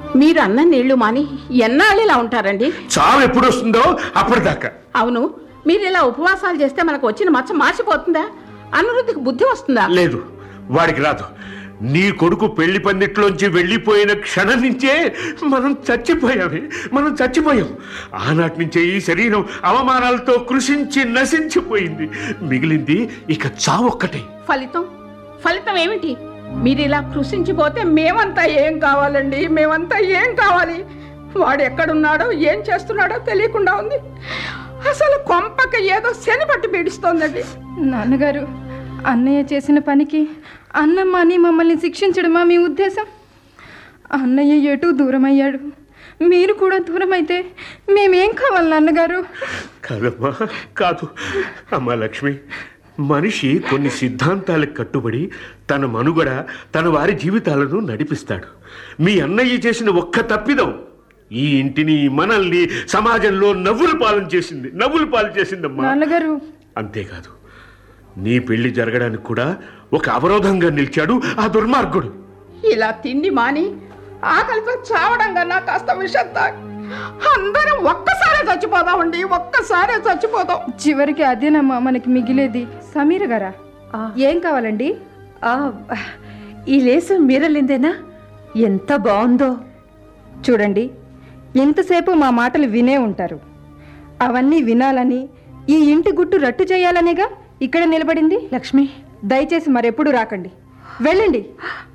మీరు అన్న నీళ్లు మాని ఎన్నాళ్ళు ఇలా ఉంటారండి చావు ఎప్పుడు వస్తుందో అప్పటిదాకా అవును మీరు ఇలా ఉపవాసాలు చేస్తే మనకు వచ్చిన మచ్చ మార్చిపోతుందా అనురుద్ధికి బుద్ధి వస్తుందా లేదు వాడికి రాదు నీ కొడుకు పెళ్లి పందిట్లోంచి వెళ్ళిపోయిన క్షణం నుంచే మనం చచ్చిపోయామే మనం చచ్చిపోయాం ఆనాటి నుంచే ఈ శరీరం అవమానాలతో కృషించి నశించిపోయింది మిగిలింది ఇక చావొక్కటే ఫలితం ఫలితం ఏమిటి మీరు ఇలా కృషించిపోతే మేమంతా ఏం కావాలండి మేమంతా ఏం కావాలి వాడు ఎక్కడున్నాడో ఏం చేస్తున్నాడో తెలియకుండా ఉంది అసలు కొంపక ఏదో శని పట్టి పీడిస్తోందండి నాన్నగారు అన్నయ్య చేసిన పనికి అన్నమ్మ అని మమ్మల్ని శిక్షించడమా మీ ఉద్దేశం అన్నయ్య ఎటు దూరం అయ్యాడు మీరు కూడా దూరం అయితే మేమేం కావాలి నాన్నగారు కాదమ్మా కాదు అమ్మా లక్ష్మి మనిషి కొన్ని సిద్ధాంతాలకు కట్టుబడి తన మనుగడ తన వారి జీవితాలను నడిపిస్తాడు మీ అన్నయ్య చేసిన ఒక్క తప్పిదం ఈ ఇంటిని మనల్ని సమాజంలో నవ్వులు పాలన చేసింది నవ్వులు పాలు చేసిందమ్మా నాన్నగారు అంతేకాదు నీ పెళ్లి జరగడానికి కూడా ఒక అవరోధంగా నిలిచాడు ఆ దుర్మార్గుడు ఇలా తిండి మాని ఆకలితో చావడం కన్నా కాస్త విషం తాగి అందరం ఒక్కసారే చచ్చిపోదామండి ఒక్కసారే చచ్చిపోదాం చివరికి అదేనమ్మా మనకి మిగిలేది సమీర గారా ఏం కావాలండి ఆ, ఈ లేసు మీరలిందేనా ఎంత బాగుందో చూడండి ఇంతసేపు మా మాటలు వినే ఉంటారు అవన్నీ వినాలని ఈ ఇంటి గుట్టు రట్టు చేయాలనేగా ఇక్కడ నిలబడింది లక్ష్మి దయచేసి మరెప్పుడు రాకండి వెళ్ళండి